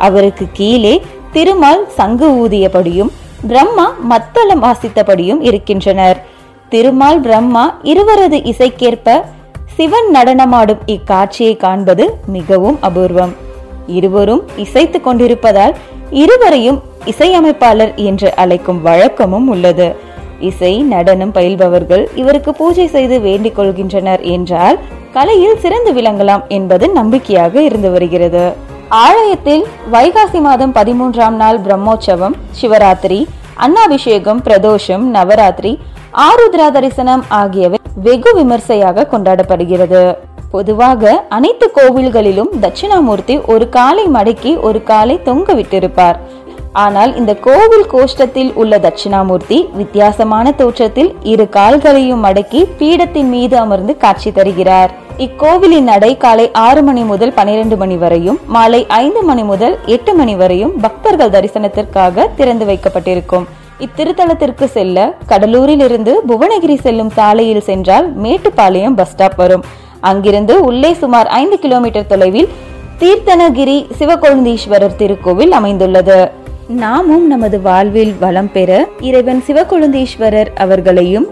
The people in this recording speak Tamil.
அவருக்கு கீழே திருமால் சங்கு ஊதியபடியும் பிரம்மா மத்தளம் வாசித்தபடியும் இருக்கின்றனர் திருமால் பிரம்மா இருவரது இசைக்கேற்ப சிவன் நடனமாடும் இக்காட்சியை காண்பது மிகவும் அபூர்வம் இருவரும் இசைத்துக் கொண்டிருப்பதால் இருவரையும் இசையமைப்பாளர் என்று அழைக்கும் வழக்கமும் உள்ளது இசை நடனம் பயில்பவர்கள் இவருக்கு பூஜை செய்து வேண்டிக் கொள்கின்றனர் என்றால் கலையில் சிறந்து விளங்கலாம் என்பது நம்பிக்கையாக இருந்து வருகிறது ஆலயத்தில் வைகாசி மாதம் பதிமூன்றாம் நாள் பிரம்மோற்சவம் சிவராத்திரி அன்னாபிஷேகம் பிரதோஷம் நவராத்திரி ஆருத்ரா தரிசனம் ஆகியவை வெகு விமர்சையாக கொண்டாடப்படுகிறது பொதுவாக அனைத்து கோவில்களிலும் தட்சிணாமூர்த்தி ஒரு காலை மடக்கி ஒரு காலை தொங்க விட்டிருப்பார் ஆனால் இந்த கோவில் கோஷ்டத்தில் உள்ள தட்சிணாமூர்த்தி வித்தியாசமான தோற்றத்தில் இரு கால்களையும் மடக்கி பீடத்தின் மீது அமர்ந்து காட்சி தருகிறார் இக்கோவிலின் நடை காலை ஆறு மணி முதல் பனிரெண்டு மணி வரையும் மாலை ஐந்து மணி முதல் எட்டு மணி வரையும் பக்தர்கள் தரிசனத்திற்காக திறந்து வைக்கப்பட்டிருக்கும் இத்திருத்தலத்திற்கு செல்ல கடலூரில் இருந்து புவனகிரி செல்லும் சாலையில் சென்றால் மேட்டுப்பாளையம் பஸ் ஸ்டாப் வரும் அங்கிருந்து உள்ளே சுமார் ஐந்து கிலோமீட்டர் தொலைவில் தீர்த்தனகிரி சிவகொழுந்தீஸ்வரர் திருக்கோவில் அமைந்துள்ளது நாமும் நமது வாழ்வில் வளம் பெற இறைவன் சிவகொழுந்தீஸ்வரர் அவர்களையும்